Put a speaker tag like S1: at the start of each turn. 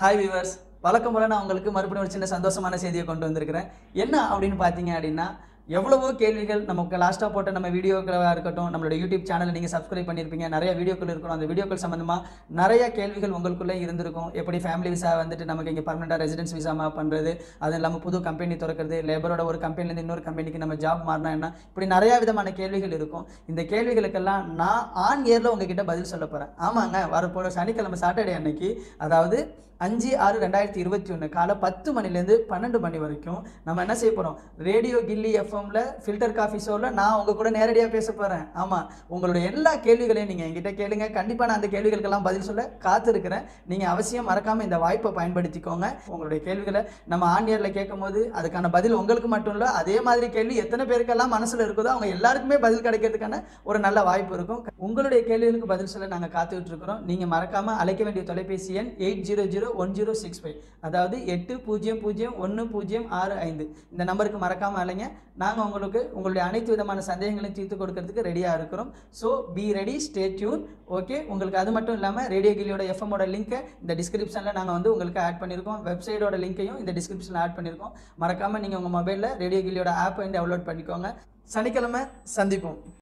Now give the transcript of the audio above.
S1: hi viewers வழக்கம் போல நான் உங்களுக்கு மறுபடியும் ஒரு சின்ன சந்தோஷமான செய்தியை கொண்டு வந்திருக்கிறேன் என்ன அப்படின்னு பார்த்தீங்க அப்படின்னா எவ்வளவோ கேள்விகள் நமக்கு லாஸ்ட்டாக போட்ட நம்ம வீடியோக்களாக இருக்கட்டும் நம்மளோட யூடியூப் சேனலை நீங்கள் சப்ஸ்கிரைப் பண்ணியிருப்பீங்க நிறைய வீடியோக்கள் இருக்கணும் அந்த வீடியோக்கள் சம்மந்தமாக நிறைய கேள்விகள் உங்களுக்குள்ளே இருந்திருக்கும் எப்படி ஃபேமிலி விசா வந்துட்டு நமக்கு இங்கே பர்மனெண்ட்டாக ரெசிடென்ஸ் விசாமா பண்ணுறது அது இல்லாமல் புது கம்பெனி திறக்கிறது லேபரோட ஒரு கம்பெனிலேருந்து இன்னொரு கம்பெனிக்கு நம்ம ஜாப் மாறினா என்ன இப்படி நிறையா விதமான கேள்விகள் இருக்கும் இந்த கேள்விகளுக்கெல்லாம் நான் ஆன் இயரில் உங்ககிட்ட பதில் சொல்ல போகிறேன் ஆமாங்க வரப்போகிற சனிக்கிழமை சாட்டர்டே அன்னைக்கு அதாவது அஞ்சு ஆறு ரெண்டாயிரத்தி இருபத்தி ஒன்று காலை பத்து மணிலேருந்து பன்னெண்டு மணி வரைக்கும் நம்ம என்ன செய்ய போகிறோம் ரேடியோ கில்லி எஃப்எம்ல ஃபில்டர் காஃபி ஷோவில் நான் உங்கள் கூட நேரடியாக பேச போகிறேன் ஆமாம் உங்களுடைய எல்லா கேள்விகளையும் நீங்கள் என்கிட்ட கேளுங்க கண்டிப்பாக நான் அந்த கேள்விகளுக்கெல்லாம் பதில் சொல்ல காத்திருக்கிறேன் நீங்கள் அவசியம் மறக்காமல் இந்த வாய்ப்பை பயன்படுத்திக்கோங்க உங்களுடைய கேள்விகளை நம்ம ஆன்லைனில் கேட்கும் போது அதுக்கான பதில் உங்களுக்கு மட்டும் இல்லை அதே மாதிரி கேள்வி எத்தனை பேருக்கெல்லாம் மனசில் இருக்குதோ அவங்க எல்லாருக்குமே பதில் கிடைக்கிறதுக்கான ஒரு நல்ல வாய்ப்பு இருக்கும் உங்களுடைய கேள்விகளுக்கு பதில் சொல்ல நாங்கள் காத்துக்கிட்டு இருக்கிறோம் நீங்கள் மறக்காமல் அழைக்க வேண்டிய தொலைபேசி எண் eight zero zero one zero six five அதாவது எட்டு பூஜ்ஜியம் பூஜ்ஜியம் ஒன்று பூஜ்ஜியம் ஆறு ஐந்து இந்த நம்பருக்கு மறக்காமல் அலைங்க நாங்கள் உங்களுக்கு உங்களுடைய அனைத்து விதமான சந்தேகங்களையும் தீர்த்து கொடுக்கறதுக்கு ரெடியாக இருக்கிறோம் so be ready stay tune okay உங்களுக்கு அது மட்டும் இல்லாமல் ரேடியோ கிளியோட எஃப்எம்மோட லிங்க்கை இந்த டிஸ்கிரிப்ஷனில் நாங்கள் வந்து உங்களுக்கு ஆட் பண்ணியிருக்கோம் வெப்சைட்டோட லிங்க்கையும் இந்த டிஸ்கிரிப்ஷனில் ஆட் பண்ணியிருக்கோம் மறக்காமல் நீங்கள் உங்கள் மொபைலில் ரேடியோ கிளியோட ஆப்பை வந்து டவுன்லோட் பண்ணிக்கோங்க சனிக்கிழமை சந்திப்போம்